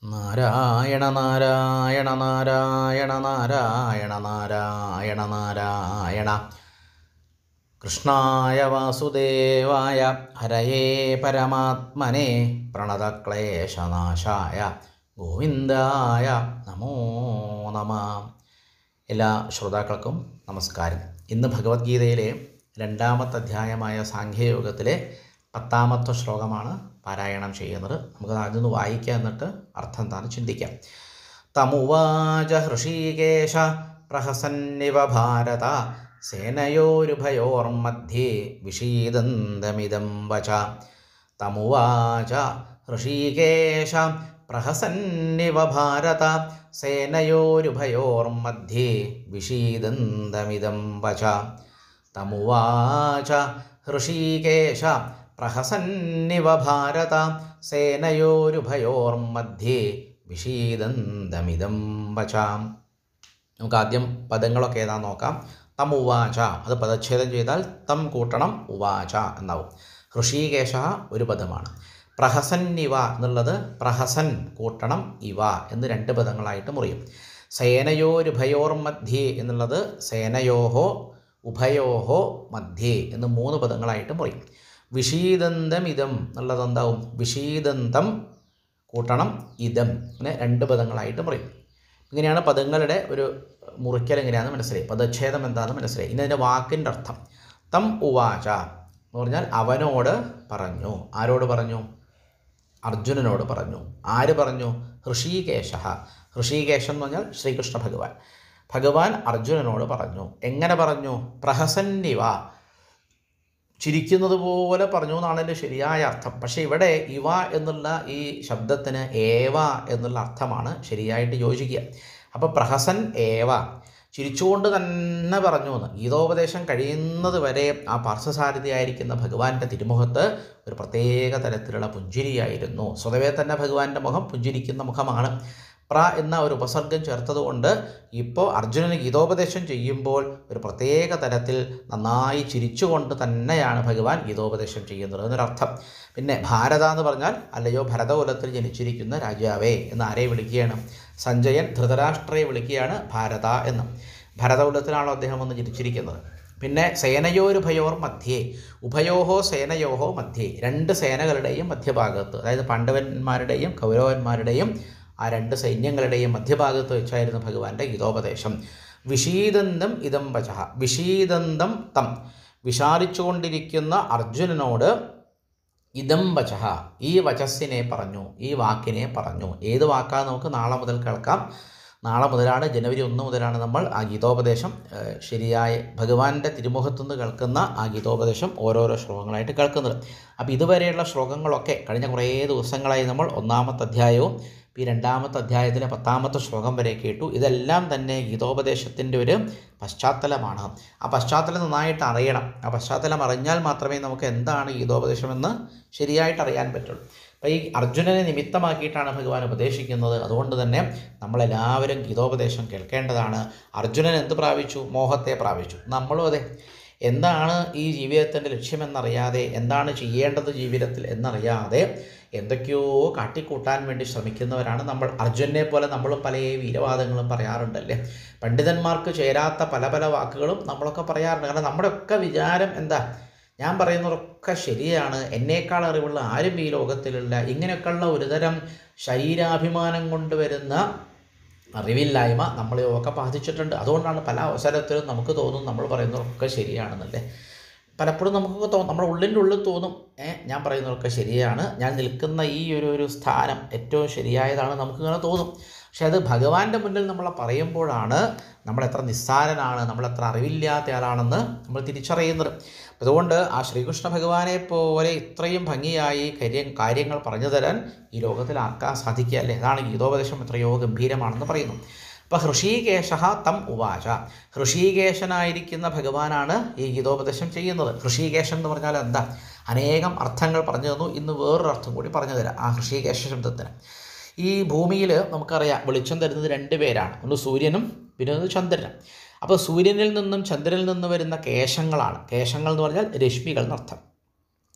നാരായണ നാരായണ നാരായണ നാരായണ നാരായണ നാരായണ കൃഷ്ണായ വാസുദേവായ ഹരയേ പരമാത്മനെ പ്രണതക്ലേശനാശായ ഗോവിന്ദായ നമോ നമ എല്ലാ ശ്രോതാക്കൾക്കും നമസ്കാരം ഇന്ന് ഭഗവത്ഗീതയിലെ രണ്ടാമത്തെ അധ്യായമായ സാഖ്യയോഗത്തിലെ പത്താമത്തെ ശ്ലോകമാണ് പാരായണം ചെയ്യുന്നത് നമുക്ക് ആദ്യം ഒന്ന് വായിക്കാം എന്നിട്ട് അർത്ഥം എന്താണ് ചിന്തിക്കാം തമുവാച ഹൃഷീകേശ പ്രഹസന്നിവ ഭാരത സേനയോരുഭയോർമധ്യേ വിഷീദന്തമിദം വച തമുവാച ഹൃഷീകേശ പ്രഹസന്നിവ ഭാരത സേനയോരുഭയോർമധ്യേ വിഷീദന്തമിദം വച തമുവാച ഹൃഷീകേശ പ്രഹസന്നിവ ഭാരത സേനയോരുഭയോർമധ്യേ വിഷീദന്തമിദം വച നമുക്ക് ആദ്യം പദങ്ങളൊക്കെ ഏതാ നോക്കാം തം ഉവാച അത് പദച്ഛേദം ചെയ്താൽ തം കൂട്ടണം ഉവാച എന്നാവും ഹൃഷീകേശ ഒരു പദമാണ് പ്രഹസന്നിവ എന്നുള്ളത് പ്രഹസൻ കൂട്ടണം ഇവ എന്ന് രണ്ട് പദങ്ങളായിട്ട് മുറിയും സേനയോരുഭയോർ മധ്യേ എന്നുള്ളത് സേനയോഹോ ഉഭയോഹോ മധ്യേ എന്ന് മൂന്ന് പദങ്ങളായിട്ട് മുറിയും വിഷീദന്തം ഇതം എന്നുള്ളത് എന്താവും വിഷീദന്തം കൂട്ടണം ഇതം അങ്ങനെ രണ്ട് പദങ്ങളായിട്ട് മുറിയും ഇങ്ങനെയാണ് പദങ്ങളുടെ ഒരു മുറിക്കൽ എങ്ങനെയാണെന്ന് മനസ്സിലായി പദച്ഛേദം എന്താണെന്ന് മനസ്സിലായി ഇനി അതിൻ്റെ വാക്കിൻ്റെ അർത്ഥം തം ഉവാച എന്ന് പറഞ്ഞാൽ അവനോട് പറഞ്ഞു ആരോട് പറഞ്ഞു അർജുനനോട് പറഞ്ഞു ആര് പറഞ്ഞു ഋഷികേശ ഋഷികേശം എന്ന് പറഞ്ഞാൽ ശ്രീകൃഷ്ണ ഭഗവാൻ ഭഗവാൻ അർജുനനോട് പറഞ്ഞു എങ്ങനെ പറഞ്ഞു പ്രഹസന്നിവ ചിരിക്കുന്നത് പോലെ പറഞ്ഞു എന്നാണ് എൻ്റെ ശരിയായ അർത്ഥം പക്ഷേ ഇവിടെ ഇവ എന്നുള്ള ഈ ശബ്ദത്തിന് ഏവ എന്നുള്ള അർത്ഥമാണ് ശരിയായിട്ട് യോജിക്കുക അപ്പോൾ പ്രഹസൻ ഏവ ചിരിച്ചുകൊണ്ട് തന്നെ പറഞ്ഞു എന്ന് ഗീതോപദേശം കഴിയുന്നത് വരെ ആ പാർശ്വസാരഥിയായിരിക്കുന്ന ഭഗവാന്റെ തിരുമുഖത്ത് ഒരു പ്രത്യേക തരത്തിലുള്ള പുഞ്ചിരിയായിരുന്നു സ്വതവേ തന്നെ ഭഗവാന്റെ മുഖം പുഞ്ചിരിക്കുന്ന മുഖമാണ് പ്ര എന്ന ഒരു ഉപസർഗം ചേർത്തതുകൊണ്ട് ഇപ്പോൾ അർജുനന് ഗീതോപദേശം ചെയ്യുമ്പോൾ ഒരു പ്രത്യേക തരത്തിൽ നന്നായി ചിരിച്ചുകൊണ്ട് തന്നെയാണ് ഭഗവാൻ ഗീതോപദേശം ചെയ്യുന്നത് എന്നൊരർത്ഥം പിന്നെ ഭാരത എന്ന് പറഞ്ഞാൽ അല്ലയോ ഭരതകുലത്തിൽ ജനിച്ചിരിക്കുന്ന രാജാവേ എന്ന് ആരെ വിളിക്കുകയാണ് സഞ്ജയൻ ധൃതരാഷ്ട്രയെ വിളിക്കുകയാണ് ഭാരത എന്ന് ഭരതകുലത്തിലാണോ അദ്ദേഹം ഒന്ന് ജനിച്ചിരിക്കുന്നത് പിന്നെ സേനയോരുഭയോർ മധ്യേ ഉഭയോഹോ സേനയോഹോ മധ്യേ രണ്ട് സേനകളുടെയും മധ്യഭാഗത്ത് അതായത് പാണ്ഡവന്മാരുടെയും കൗരവന്മാരുടെയും ആ രണ്ട് സൈന്യങ്ങളുടെയും മധ്യഭാഗത്ത് വെച്ചായിരുന്നു ഭഗവാന്റെ ഗീതോപദേശം വിഷീദന്തം ഇതം വച വിഷീദന്തം തം വിഷാദിച്ചുകൊണ്ടിരിക്കുന്ന അർജുനനോട് ഇതം വച ഈ വചസ്സിനെ പറഞ്ഞു ഈ വാക്കിനെ പറഞ്ഞു ഏത് വാക്കാന്ന് നമുക്ക് നാളെ മുതൽ കേൾക്കാം നാളെ മുതലാണ് ജനുവരി ഒന്ന് മുതലാണ് നമ്മൾ ആ ഗീതോപദേശം ഏഹ്, ശരിയായ ഭഗവാന്റെ തിരുമുഖത്തുനിന്ന് കേൾക്കുന്ന ആ ഗീതോപദേശം ഓരോരോ ശ്ലോകങ്ങളായിട്ട് കേൾക്കുന്നത് അപ്പോൾ ഇതുവരെയുള്ള ശ്ലോകങ്ങളൊക്കെ കഴിഞ്ഞ കുറേ ദിവസങ്ങളായി നമ്മൾ ഒന്നാമത്തെ അധ്യായവും ഈ രണ്ടാമത്തെ അധ്യായത്തിലെ പത്താമത്തെ ശ്ലോകം വരെ കേട്ടു ഇതെല്ലാം തന്നെ ഗീതോപദേശത്തിൻ്റെ ഒരു പശ്ചാത്തലമാണ് ആ പശ്ചാത്തലം നന്നായിട്ട് അറിയണം ആ പശ്ചാത്തലം അറിഞ്ഞാൽ മാത്രമേ നമുക്ക് എന്താണ് ഗീതോപദേശമെന്ന് ശരിയായിട്ട് അറിയാൻ പറ്റുള്ളൂ അപ്പോൾ ഈ അർജുനനെ നിമിത്തമാക്കിയിട്ടാണ് ഭഗവാൻ ഉപദേശിക്കുന്നത് അതുകൊണ്ട് തന്നെ നമ്മളെല്ലാവരും ഗീതോപദേശം കേൾക്കേണ്ടതാണ് അർജുനൻ എന്ത് പ്രാപിച്ചു മോഹത്തെ പ്രാപിച്ചു നമ്മളും അതെ എന്താണ് ഈ ജീവിതത്തിൻ്റെ ലക്ഷ്യമെന്നറിയാതെ എന്താണ് ചെയ്യേണ്ടത് ജീവിതത്തിൽ എന്നറിയാതെ എന്തൊക്കെയോ കാട്ടിക്കൂട്ടാൻ വേണ്ടി ശ്രമിക്കുന്നവരാണ് നമ്മൾ അർജുനെ പോലെ നമ്മളും പല വീരവാദങ്ങളും പറയാറുണ്ടല്ലേ പണ്ഡിതന്മാർക്ക് ചേരാത്ത പല പല വാക്കുകളും നമ്മളൊക്കെ പറയാറുണ്ട് കാരണം നമ്മുടെയൊക്കെ വിചാരം എന്താ ഞാൻ പറയുന്നതൊക്കെ ശരിയാണ് എന്നേക്കാൾ അറിവുള്ള ആരും ഈ ലോകത്തിലില്ല ഇങ്ങനെയൊക്കെയുള്ള ഒരുതരം ശരീരാഭിമാനം കൊണ്ടുവരുന്ന അറിവില്ലായ്മ നമ്മളെയൊക്കെ ബാധിച്ചിട്ടുണ്ട് അതുകൊണ്ടാണ് പല അവസരത്തിലും നമുക്ക് തോന്നും നമ്മൾ പറയുന്നതൊക്കെ ശരിയാണെന്നല്ലേ പലപ്പോഴും നമുക്കൊക്കെ തോന്നും നമ്മുടെ ഉള്ളിൻ്റെ ഉള്ളിൽ തോന്നും ഏ ഞാൻ പറയുന്നതൊക്കെ ശരിയാണ് ഞാൻ നിൽക്കുന്ന ഈ ഒരു ഒരു സ്ഥാനം ഏറ്റവും ശരിയായതാണ് നമുക്കിങ്ങനെ തോന്നും പക്ഷെ അത് ഭഗവാന്റെ മുന്നിൽ നമ്മളെ പറയുമ്പോഴാണ് നമ്മൾ എത്ര നിസ്സാരനാണ് നമ്മൾ എത്ര അറിവില്ലാത്ത ആളാണെന്ന് നമ്മൾ തിരിച്ചറിയുന്നത് അതുകൊണ്ട് ആ ശ്രീകൃഷ്ണ ഭഗവാനെ പോലെ ഇത്രയും ഭംഗിയായി കാര്യം കാര്യങ്ങൾ പറഞ്ഞു തരാൻ ഈ ലോകത്തിൽ ആർക്കാൻ സാധിക്കുക അല്ലേ അതാണ് ഗീതോപദേശം എത്രയോ ഗംഭീരമാണെന്ന് പറയുന്നു അപ്പോൾ ഹൃഷീകേശ തം ഉവാച ഹൃഷീകേശനായിരിക്കുന്ന ഭഗവാനാണ് ഈ ഗീതോപദേശം ചെയ്യുന്നത് ഹൃഷീകേശൻ എന്ന് പറഞ്ഞാൽ എന്താ അനേകം അർത്ഥങ്ങൾ പറഞ്ഞു തന്നു ഇന്ന് വേറൊരു അർത്ഥം കൂടി പറഞ്ഞു തരാം ആ ഹൃഷീകേശ ശബ്ദത്തിന് ഈ ഭൂമിയിൽ നമുക്കറിയാം വെളിച്ചം തരുന്നത് രണ്ട് പേരാണ് ഒന്ന് സൂര്യനും പിന്നെ ഒന്ന് ചന്ദ്രനും അപ്പോൾ സൂര്യനിൽ നിന്നും ചന്ദ്രനിൽ നിന്നും വരുന്ന കേശങ്ങളാണ് കേശങ്ങൾ എന്ന് പറഞ്ഞാൽ രശ്മികൾ എന്നർത്ഥം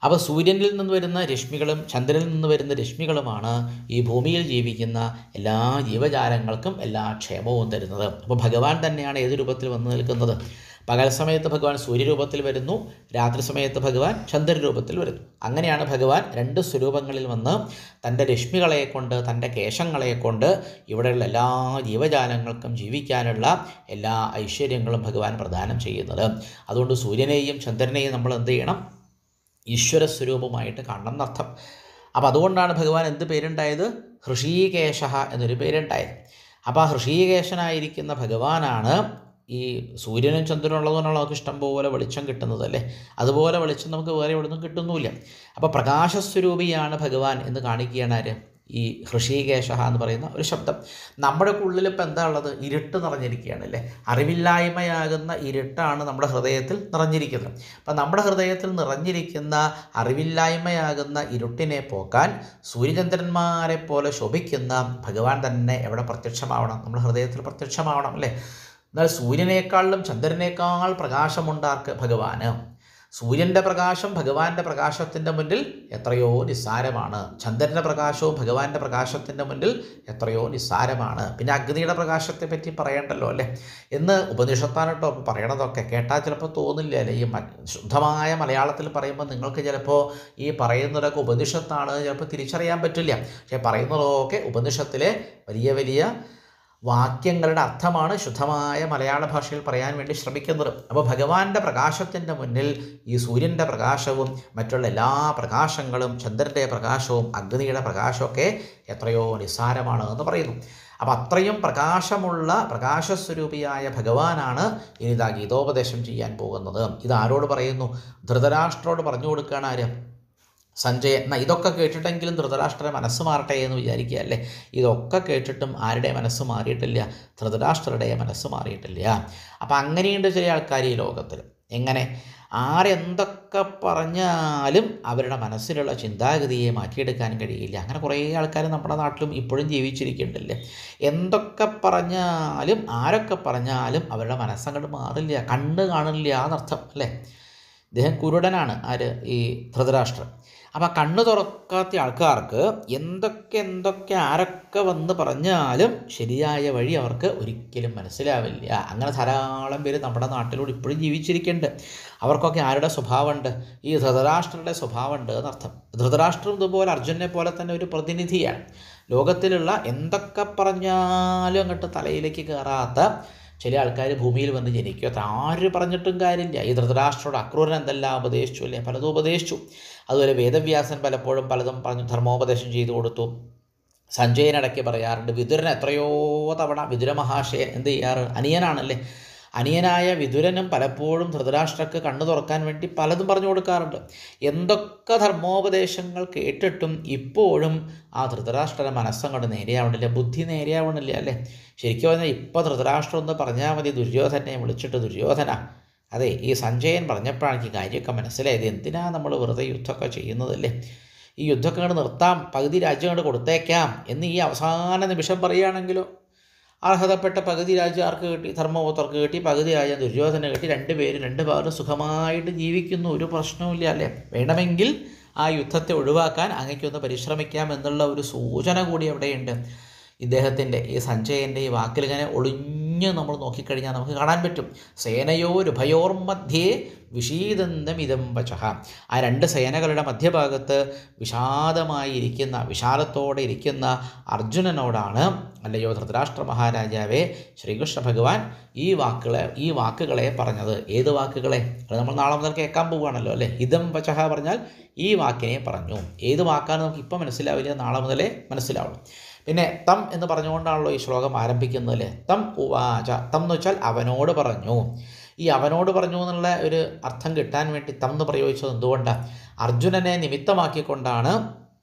അപ്പോൾ സൂര്യനിൽ നിന്ന് വരുന്ന രശ്മികളും ചന്ദ്രനിൽ നിന്ന് വരുന്ന രശ്മികളുമാണ് ഈ ഭൂമിയിൽ ജീവിക്കുന്ന എല്ലാ ജീവജാലങ്ങൾക്കും എല്ലാ ക്ഷേമവും തരുന്നത് അപ്പോൾ ഭഗവാൻ തന്നെയാണ് ഏത് രൂപത്തിൽ വന്നു നിൽക്കുന്നത് പകൽ സമയത്ത് ഭഗവാൻ സൂര്യരൂപത്തിൽ വരുന്നു രാത്രി സമയത്ത് ഭഗവാൻ ചന്ദ്രരൂപത്തിൽ വരുന്നു അങ്ങനെയാണ് ഭഗവാൻ രണ്ട് സ്വരൂപങ്ങളിൽ വന്ന് തൻ്റെ രശ്മികളെ കൊണ്ട് തൻ്റെ കേശങ്ങളെ കൊണ്ട് ഇവിടെയുള്ള എല്ലാ ജീവജാലങ്ങൾക്കും ജീവിക്കാനുള്ള എല്ലാ ഐശ്വര്യങ്ങളും ഭഗവാൻ പ്രദാനം ചെയ്യുന്നത് അതുകൊണ്ട് സൂര്യനെയും ചന്ദ്രനെയും നമ്മൾ എന്ത് ചെയ്യണം ഈശ്വര സ്വരൂപമായിട്ട് കാണണം എന്നർത്ഥം അപ്പോൾ അതുകൊണ്ടാണ് ഭഗവാൻ എന്ത് പേരുണ്ടായത് ഹൃഷീകേശ എന്നൊരു പേരുണ്ടായത് അപ്പോൾ ആ ഹൃഷീകേശനായിരിക്കുന്ന ഭഗവാനാണ് ഈ സൂര്യനും ചന്ദ്രനും ഉള്ളതുകൊണ്ടാണ് നമുക്ക് ഇഷ്ടം പോലെ വെളിച്ചം കിട്ടുന്നത് അല്ലേ അതുപോലെ വെളിച്ചം നമുക്ക് വേറെ എവിടെ നിന്നും കിട്ടുന്നുമില്ല അപ്പോൾ പ്രകാശസ്വരൂപിയാണ് ഭഗവാൻ എന്ന് കാണിക്കുകയാണ് ആര് ഈ ഹൃഷീകേശ എന്ന് പറയുന്ന ഒരു ശബ്ദം നമ്മുടെ ഉള്ളിൽ ഇപ്പം എന്താ ഉള്ളത് ഇരുട്ട് നിറഞ്ഞിരിക്കുകയാണ് അല്ലേ അറിവില്ലായ്മയാകുന്ന ഇരുട്ടാണ് നമ്മുടെ ഹൃദയത്തിൽ നിറഞ്ഞിരിക്കുന്നത് അപ്പം നമ്മുടെ ഹൃദയത്തിൽ നിറഞ്ഞിരിക്കുന്ന അറിവില്ലായ്മയാകുന്ന ഇരുട്ടിനെ പോക്കാൻ സൂര്യചന്ദ്രന്മാരെ പോലെ ശോഭിക്കുന്ന ഭഗവാൻ തന്നെ എവിടെ പ്രത്യക്ഷമാവണം നമ്മുടെ ഹൃദയത്തിൽ പ്രത്യക്ഷമാവണം അല്ലേ എന്നാൽ സൂര്യനേക്കാളിലും ചന്ദ്രനേക്കാൾ പ്രകാശമുണ്ടാർക്ക് ഭഗവാന് സൂര്യൻ്റെ പ്രകാശം ഭഗവാന്റെ പ്രകാശത്തിൻ്റെ മുന്നിൽ എത്രയോ നിസ്സാരമാണ് ചന്ദ്രൻ്റെ പ്രകാശവും ഭഗവാന്റെ പ്രകാശത്തിൻ്റെ മുന്നിൽ എത്രയോ നിസ്സാരമാണ് പിന്നെ അഗ്നിയുടെ പ്രകാശത്തെ പറ്റി പറയണ്ടല്ലോ അല്ലേ എന്ന് ഉപനിഷത്താണ് കേട്ടോ പറയണതൊക്കെ കേട്ടാൽ ചിലപ്പോൾ തോന്നില്ല അല്ലേ ഈ മ- ശുദ്ധമായ മലയാളത്തിൽ പറയുമ്പോൾ നിങ്ങൾക്ക് ചിലപ്പോൾ ഈ പറയുന്നതൊക്കെ ഉപനിഷത്താണ് ചിലപ്പോൾ തിരിച്ചറിയാൻ പറ്റില്ല പക്ഷേ പറയുന്നതൊക്കെ ഉപനിഷത്തിലെ വലിയ വലിയ വാക്യങ്ങളുടെ അർത്ഥമാണ് ശുദ്ധമായ മലയാള ഭാഷയിൽ പറയാൻ വേണ്ടി ശ്രമിക്കുന്നത് അപ്പോൾ ഭഗവാന്റെ പ്രകാശത്തിൻ്റെ മുന്നിൽ ഈ സൂര്യൻ്റെ പ്രകാശവും മറ്റുള്ള എല്ലാ പ്രകാശങ്ങളും ചന്ദ്രൻ്റെ പ്രകാശവും അഗ്നിയുടെ പ്രകാശമൊക്കെ എത്രയോ നിസ്സാരമാണ് എന്ന് പറയുന്നു അപ്പോൾ അത്രയും പ്രകാശമുള്ള പ്രകാശസ്വരൂപിയായ ഭഗവാനാണ് ഇനി ഇതാ ഗീതോപദേശം ചെയ്യാൻ പോകുന്നത് ഇത് ആരോട് പറയുന്നു ധൃതരാഷ്ട്രോട് പറഞ്ഞു കൊടുക്കുകയാണ് ആര് സഞ്ജയൻ എന്നാ ഇതൊക്കെ കേട്ടിട്ടെങ്കിലും ധൃതരാഷ്ട്ര മനസ്സ് മാറട്ടെ എന്ന് വിചാരിക്കുക അല്ലേ ഇതൊക്കെ കേട്ടിട്ടും ആരുടെ മനസ്സ് മാറിയിട്ടില്ല ധൃതരാഷ്ട്രയുടെ മനസ്സ് മാറിയിട്ടില്ല അപ്പം അങ്ങനെയുണ്ട് ചില ആൾക്കാർ ഈ ലോകത്തിൽ എങ്ങനെ ആരെന്തൊക്കെ പറഞ്ഞാലും അവരുടെ മനസ്സിലുള്ള ചിന്താഗതിയെ മാറ്റിയെടുക്കാൻ കഴിയില്ല അങ്ങനെ കുറേ ആൾക്കാർ നമ്മുടെ നാട്ടിലും ഇപ്പോഴും ജീവിച്ചിരിക്കുന്നുണ്ടല്ലേ എന്തൊക്കെ പറഞ്ഞാലും ആരൊക്കെ പറഞ്ഞാലും അവരുടെ മനസ്സങ്ങോട്ട് മാറില്ല കണ്ണ് കാണില്ല എന്നർത്ഥം അല്ലേ ഇദ്ദേഹം കുരുടനാണ് ആര് ഈ ധൃതരാഷ്ട്രം അപ്പോൾ കണ്ണ് തുറക്കാത്ത ആൾക്കാർക്ക് എന്തൊക്കെ എന്തൊക്കെ ആരൊക്കെ വന്ന് പറഞ്ഞാലും ശരിയായ വഴി അവർക്ക് ഒരിക്കലും മനസ്സിലാവില്ല അങ്ങനെ ധാരാളം പേര് നമ്മുടെ നാട്ടിലൂടെ ഇപ്പോഴും ജീവിച്ചിരിക്കുന്നുണ്ട് അവർക്കൊക്കെ ആരുടെ സ്വഭാവമുണ്ട് ഈ ധൃതരാഷ്ട്രയുടെ സ്വഭാവമുണ്ട് എന്നർത്ഥം ധൃതരാഷ്ട്രം ഇതുപോലെ അർജുനെ പോലെ തന്നെ ഒരു പ്രതിനിധിയാണ് ലോകത്തിലുള്ള എന്തൊക്കെ പറഞ്ഞാലും അങ്ങോട്ട് തലയിലേക്ക് കയറാത്ത ചില ആൾക്കാർ ഭൂമിയിൽ വന്ന് ജനിക്കും അത്ര ആര് പറഞ്ഞിട്ടും കാര്യമില്ല ഈ ധൃതരാഷ്ട്രോട് അക്രൂരൻ എന്തെല്ലാം ഉപദേശിച്ചു അല്ലേ പലതും ഉപദേശിച്ചു അതുപോലെ വേദവ്യാസൻ പലപ്പോഴും പലതും പറഞ്ഞു ധർമ്മോപദേശം ചെയ്തു കൊടുത്തു സഞ്ജയൻ ഇടയ്ക്ക് പറയാറുണ്ട് വിതുരൻ എത്രയോ തവണ വിതുര മഹാശയൻ എന്ത് ചെയ്യാറ് അനിയനാണല്ലേ അനിയനായ വിതുരനും പലപ്പോഴും ധൃതരാഷ്ട്രക്ക് കണ്ണു തുറക്കാൻ വേണ്ടി പലതും പറഞ്ഞു കൊടുക്കാറുണ്ട് എന്തൊക്കെ ധർമ്മോപദേശങ്ങൾ കേട്ടിട്ടും ഇപ്പോഴും ആ ധൃതരാഷ്ട്രയുടെ മനസ്സങ്ങോട്ട് നേരെയാവണില്ല ബുദ്ധി നേരെയാവണില്ല അല്ലേ ശരിക്കും പറഞ്ഞാൽ ഇപ്പോൾ ധൃതരാഷ്ട്രം എന്ന് പറഞ്ഞാൽ മതി ദുര്യോധനെ വിളിച്ചിട്ട് ദുര്യോധന അതെ ഈ സഞ്ജയൻ പറഞ്ഞപ്പോഴാണ് എനിക്ക് കാര്യമൊക്കെ മനസ്സിലായത് എന്തിനാ നമ്മൾ വെറുതെ യുദ്ധമൊക്കെ ചെയ്യുന്നതല്ലേ ഈ യുദ്ധമൊക്കെ അങ്ങോട്ട് നിർത്താം പകുതി രാജ്യം അങ്ങോട്ട് കൊടുത്തേക്കാം എന്ന് ഈ അവസാന നിമിഷം പറയുകയാണെങ്കിലോ അർഹതപ്പെട്ട പകുതി രാജ്യം ആർക്ക് കിട്ടി ധർമ്മപുത്രർക്ക് കിട്ടി പകുതി രാജ്യം ദുര്യോധന കിട്ടി രണ്ട് പേര് രണ്ട് ഭാഗം സുഖമായിട്ട് ജീവിക്കുന്നു ഒരു പ്രശ്നവുമില്ല അല്ലേ വേണമെങ്കിൽ ആ യുദ്ധത്തെ ഒഴിവാക്കാൻ അങ്ങയ്ക്കൊന്ന് പരിശ്രമിക്കാം എന്നുള്ള ഒരു സൂചന കൂടി അവിടെയുണ്ട് ഇദ്ദേഹത്തിൻ്റെ ഈ സഞ്ജയൻ്റെ ഈ വാക്കിൽ ഇങ്ങനെ ഒളിഞ്ഞ് നമ്മൾ നോക്കിക്കഴിഞ്ഞാൽ നമുക്ക് കാണാൻ പറ്റും സേനയോരുഭയോർ മധ്യേ വിഷീദന്തം ഇതം വചഹ ആ രണ്ട് സേനകളുടെ മധ്യഭാഗത്ത് വിഷാദമായി ഇരിക്കുന്ന വിശാലത്തോടെ ഇരിക്കുന്ന അർജുനനോടാണ് അല്ലയോ ധൃതരാഷ്ട്ര മഹാരാജാവേ ശ്രീകൃഷ്ണ ഭഗവാൻ ഈ വാക്കുകളെ ഈ വാക്കുകളെ പറഞ്ഞത് ഏത് വാക്കുകളെ അത് നമ്മൾ നാളെ മുതൽ കേൾക്കാൻ പോവുകയാണല്ലോ അല്ലേ ഇതം വചഹ പറഞ്ഞാൽ ഈ വാക്കിനെ പറഞ്ഞു ഏത് വാക്കാണ് നമുക്ക് ഇപ്പം മനസ്സിലാവില്ല നാളെ മുതലേ മനസ്സിലാവുള്ളൂ പിന്നെ തം എന്ന് പറഞ്ഞുകൊണ്ടാണല്ലോ ഈ ശ്ലോകം ആരംഭിക്കുന്നത് അല്ലേ തം ഉവാച തം എന്ന് വെച്ചാൽ അവനോട് പറഞ്ഞു ഈ അവനോട് പറഞ്ഞു എന്നുള്ള ഒരു അർത്ഥം കിട്ടാൻ വേണ്ടി തം എന്ന് പ്രയോഗിച്ചത് എന്തുകൊണ്ടാണ് അർജുനനെ നിമിത്തമാക്കിക്കൊണ്ടാണ്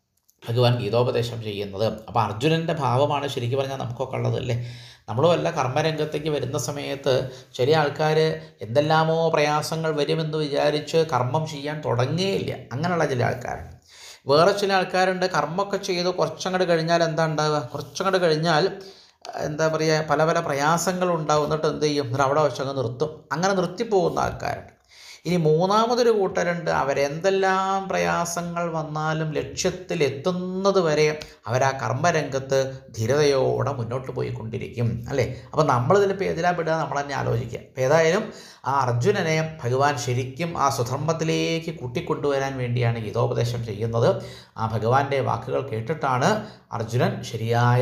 ഭഗവാൻ ഗീതോപദേശം ചെയ്യുന്നത് അപ്പോൾ അർജുനൻ്റെ ഭാവമാണ് ശരിക്കും പറഞ്ഞാൽ നമുക്കൊക്കെ ഉള്ളതല്ലേ നമ്മൾ വല്ല കർമ്മരംഗത്തേക്ക് വരുന്ന സമയത്ത് ചില ആൾക്കാർ എന്തെല്ലാമോ പ്രയാസങ്ങൾ വരുമെന്ന് വിചാരിച്ച് കർമ്മം ചെയ്യാൻ തുടങ്ങുകയില്ല അങ്ങനെയുള്ള ചില ആൾക്കാരുണ്ട് വേറെ ചില ആൾക്കാരുണ്ട് കർമ്മമൊക്കെ ചെയ്ത് കുറച്ചങ്ങോട്ട് കഴിഞ്ഞാൽ എന്താ ഉണ്ടാവുക കുറച്ചങ്ങോട്ട് കഴിഞ്ഞാൽ എന്താ പറയുക പല പല പ്രയാസങ്ങൾ ഉണ്ടാവും എന്നിട്ട് എന്ത് ചെയ്യും എന്നിട്ട് അവിടെ വെച്ചങ്ങ് നിർത്തും അങ്ങനെ നിർത്തിപ്പോകുന്ന ആൾക്കാരുണ്ട് ഇനി മൂന്നാമതൊരു കൂട്ടരുണ്ട് അവരെന്തെല്ലാം പ്രയാസങ്ങൾ വന്നാലും ലക്ഷ്യത്തിൽ എത്തുന്നത് വരെ അവരാ കർമ്മരംഗത്ത് ധീരതയോടെ മുന്നോട്ട് പോയിക്കൊണ്ടിരിക്കും അല്ലേ അപ്പോൾ നമ്മളിതിലിപ്പോൾ ഏതിലാ പെടുക നമ്മൾ തന്നെ ആലോചിക്കുക അപ്പോൾ ഏതായാലും ആ അർജുനനെ ഭഗവാൻ ശരിക്കും ആ സ്വധർമ്മത്തിലേക്ക് കൂട്ടിക്കൊണ്ടുവരാൻ വേണ്ടിയാണ് ഗീതോപദേശം ചെയ്യുന്നത് ആ ഭഗവാന്റെ വാക്കുകൾ കേട്ടിട്ടാണ് അർജുനൻ ശരിയായ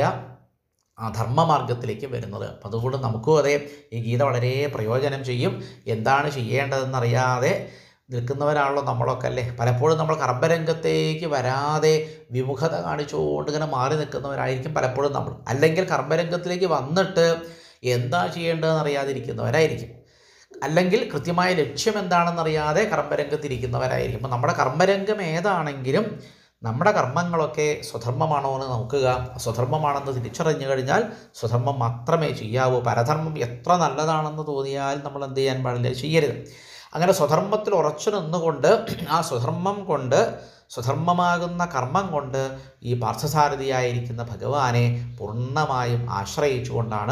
ആ ധർമ്മമാർഗത്തിലേക്ക് വരുന്നത് അപ്പം അതുകൊണ്ട് നമുക്കും അതെ ഈ ഗീത വളരെ പ്രയോജനം ചെയ്യും എന്താണ് ചെയ്യേണ്ടതെന്നറിയാതെ നിൽക്കുന്നവരാണല്ലോ നമ്മളൊക്കെ അല്ലേ പലപ്പോഴും നമ്മൾ കർമ്മരംഗത്തേക്ക് വരാതെ വിമുഖത കാണിച്ചുകൊണ്ട് ഇങ്ങനെ മാറി നിൽക്കുന്നവരായിരിക്കും പലപ്പോഴും നമ്മൾ അല്ലെങ്കിൽ കർമ്മരംഗത്തിലേക്ക് വന്നിട്ട് എന്താ ചെയ്യേണ്ടതെന്ന് അറിയാതിരിക്കുന്നവരായിരിക്കും അല്ലെങ്കിൽ കൃത്യമായ ലക്ഷ്യം എന്താണെന്നറിയാതെ കർമ്മരംഗത്തിരിക്കുന്നവരായിരിക്കും അപ്പം നമ്മുടെ കർമ്മരംഗം ഏതാണെങ്കിലും നമ്മുടെ കർമ്മങ്ങളൊക്കെ സ്വധർമ്മമാണോ എന്ന് നോക്കുക സ്വധർമ്മമാണെന്ന് തിരിച്ചറിഞ്ഞു കഴിഞ്ഞാൽ സ്വധർമ്മം മാത്രമേ ചെയ്യാവൂ പരധർമ്മം എത്ര നല്ലതാണെന്ന് തോന്നിയാൽ നമ്മൾ എന്ത് ചെയ്യാൻ പാടില്ല ചെയ്യരുത് അങ്ങനെ സ്വധർമ്മത്തിൽ ഉറച്ചു നിന്നുകൊണ്ട് ആ സ്വധർമ്മം കൊണ്ട് സ്വധർമ്മമാകുന്ന കർമ്മം കൊണ്ട് ഈ പാർത്ഥസാരഥിയായിരിക്കുന്ന ഭഗവാനെ പൂർണ്ണമായും ആശ്രയിച്ചുകൊണ്ടാണ്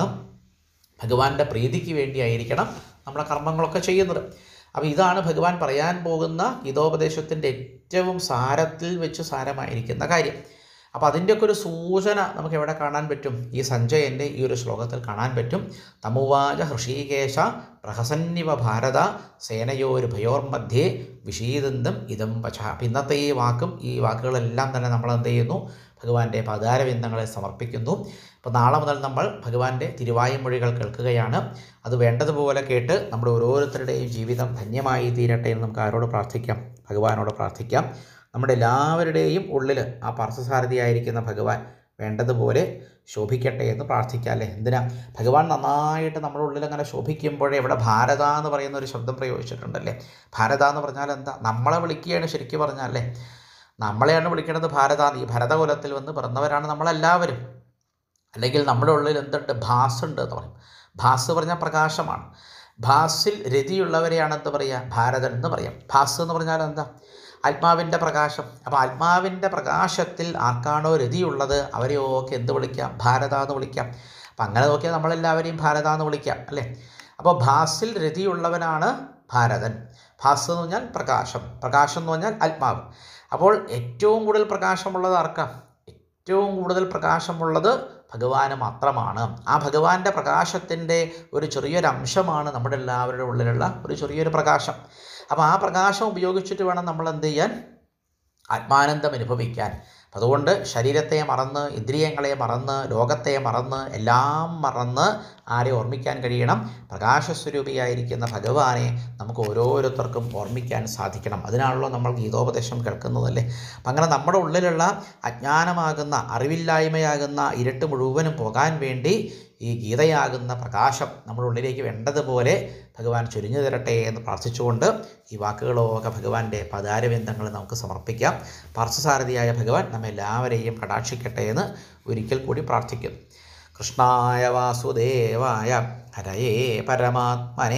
ഭഗവാന്റെ പ്രീതിക്ക് വേണ്ടിയായിരിക്കണം നമ്മളെ കർമ്മങ്ങളൊക്കെ ചെയ്യുന്നത് അപ്പോൾ ഇതാണ് ഭഗവാൻ പറയാൻ പോകുന്ന ഗീതോപദേശത്തിൻ്റെ ഏറ്റവും സാരത്തിൽ വെച്ച് സാരമായിരിക്കുന്ന കാര്യം അപ്പോൾ അതിൻ്റെയൊക്കെ ഒരു സൂചന നമുക്ക് എവിടെ കാണാൻ പറ്റും ഈ സഞ്ജയൻ്റെ ഈ ഒരു ശ്ലോകത്തിൽ കാണാൻ പറ്റും തമുവാച ഹൃഷീകേശ പ്രഹസന്നിവ ഭാരത സേനയോര് ഭയോർമധ്യേ വിഷീദന്തം ഇതം വച അപ്പം ഇന്നത്തെ ഈ വാക്കും ഈ വാക്കുകളെല്ലാം തന്നെ നമ്മൾ എന്ത് ചെയ്യുന്നു ഭഗവാന്റെ പദാരവിന്ദങ്ങളെ സമർപ്പിക്കുന്നു അപ്പോൾ നാളെ മുതൽ നമ്മൾ ഭഗവാന്റെ തിരുവായ്മൊഴികൾ കേൾക്കുകയാണ് അത് വേണ്ടതുപോലെ കേട്ട് നമ്മുടെ ഓരോരുത്തരുടെയും ജീവിതം ധന്യമായി തീരട്ടെ എന്ന് നമുക്ക് ആരോട് പ്രാർത്ഥിക്കാം ഭഗവാനോട് പ്രാർത്ഥിക്കാം നമ്മുടെ എല്ലാവരുടെയും ഉള്ളിൽ ആ പാർത്ഥസാരഥിയായിരിക്കുന്ന ഭഗവാൻ വേണ്ടതുപോലെ ശോഭിക്കട്ടെ എന്ന് പ്രാർത്ഥിക്കാം അല്ലേ എന്തിനാ ഭഗവാൻ നന്നായിട്ട് നമ്മുടെ ഉള്ളിൽ അങ്ങനെ ശോഭിക്കുമ്പോഴേ ഇവിടെ ഭാരത എന്ന് പറയുന്ന ഒരു ശബ്ദം പ്രയോഗിച്ചിട്ടുണ്ടല്ലേ ഭാരത എന്ന് പറഞ്ഞാൽ എന്താ നമ്മളെ വിളിക്കുകയാണ് ശരിക്കും പറഞ്ഞാൽ നമ്മളെയാണ് വിളിക്കുന്നത് ഭാരത ഈ ഭരതകുലത്തിൽ വന്ന് പിറന്നവരാണ് നമ്മളെല്ലാവരും അല്ലെങ്കിൽ നമ്മുടെ ഉള്ളിൽ എന്തുണ്ട് ഭാസ് ഉണ്ട് എന്ന് പറയും ഭാസ് പറഞ്ഞാൽ പ്രകാശമാണ് ഭാസിൽ രതിയുള്ളവരെയാണ് എന്ത് പറയുക ഭാരതൻ എന്ന് പറയാം ഭാസ് എന്ന് പറഞ്ഞാൽ എന്താ ആത്മാവിൻ്റെ പ്രകാശം അപ്പോൾ ആത്മാവിൻ്റെ പ്രകാശത്തിൽ ആർക്കാണോ രതിയുള്ളത് അവരെയൊക്കെ എന്ത് വിളിക്കാം ഭാരത എന്ന് വിളിക്കാം അപ്പം അങ്ങനെ നോക്കിയാൽ നമ്മളെല്ലാവരെയും ഭാരത എന്ന് വിളിക്കാം അല്ലേ അപ്പോൾ ഭാസിൽ രതിയുള്ളവനാണ് ഭാരതൻ ഭാസ് എന്ന് പറഞ്ഞാൽ പ്രകാശം പ്രകാശം എന്ന് പറഞ്ഞാൽ ആത്മാവ് അപ്പോൾ ഏറ്റവും കൂടുതൽ പ്രകാശമുള്ളത് ആർക്കാ ഏറ്റവും കൂടുതൽ പ്രകാശമുള്ളത് ഭഗവാന് മാത്രമാണ് ആ ഭഗവാന്റെ പ്രകാശത്തിൻ്റെ ഒരു ചെറിയൊരു അംശമാണ് നമ്മുടെ എല്ലാവരുടെ ഉള്ളിലുള്ള ഒരു ചെറിയൊരു പ്രകാശം അപ്പോൾ ആ പ്രകാശം ഉപയോഗിച്ചിട്ട് വേണം നമ്മൾ എന്ത് ചെയ്യാൻ ആത്മാനന്ദം അനുഭവിക്കാൻ അതുകൊണ്ട് ശരീരത്തെ മറന്ന് ഇന്ദ്രിയങ്ങളെ മറന്ന് ലോകത്തെ മറന്ന് എല്ലാം മറന്ന് ആരെ ഓർമ്മിക്കാൻ കഴിയണം പ്രകാശസ്വരൂപിയായിരിക്കുന്ന ഭഗവാനെ നമുക്ക് ഓരോരുത്തർക്കും ഓർമ്മിക്കാൻ സാധിക്കണം അതിനാണല്ലോ നമ്മൾ ഗീതോപദേശം കേൾക്കുന്നതല്ലേ അപ്പം അങ്ങനെ നമ്മുടെ ഉള്ളിലുള്ള അജ്ഞാനമാകുന്ന അറിവില്ലായ്മയാകുന്ന ഇരുട്ട് മുഴുവനും പോകാൻ വേണ്ടി ഈ ഗീതയാകുന്ന പ്രകാശം നമ്മുടെ ഉള്ളിലേക്ക് വേണ്ടതുപോലെ ഭഗവാൻ ചൊരിഞ്ഞു തരട്ടെ എന്ന് പ്രാർത്ഥിച്ചുകൊണ്ട് ഈ വാക്കുകളൊക്കെ ഭഗവാന്റെ പദാരബന്ധങ്ങൾ നമുക്ക് സമർപ്പിക്കാം പാർത്ഥസാരഥിയായ ഭഗവാൻ നമ്മെ എല്ലാവരെയും കടാക്ഷിക്കട്ടെ എന്ന് ഒരിക്കൽ കൂടി പ്രാർത്ഥിക്കുന്നു കൃഷ്ണായ വാസുദേവായ ഹരയേ പരമാത്മനെ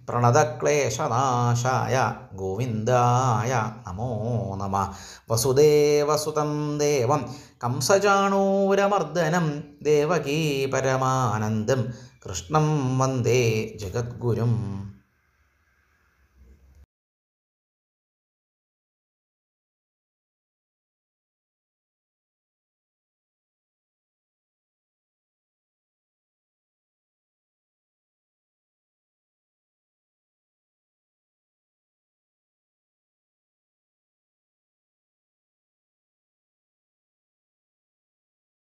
പ്രണതക്ലേശനാശായ ഗോവിന്ദായ നമോ നമ വസുദേവസുതം ദേവം കംസചാണൂരമർദ്ദനം ദേവകീ പരമാനന്ദം കൃഷ്ണം വന്ദേ ജഗദ്ഗുരും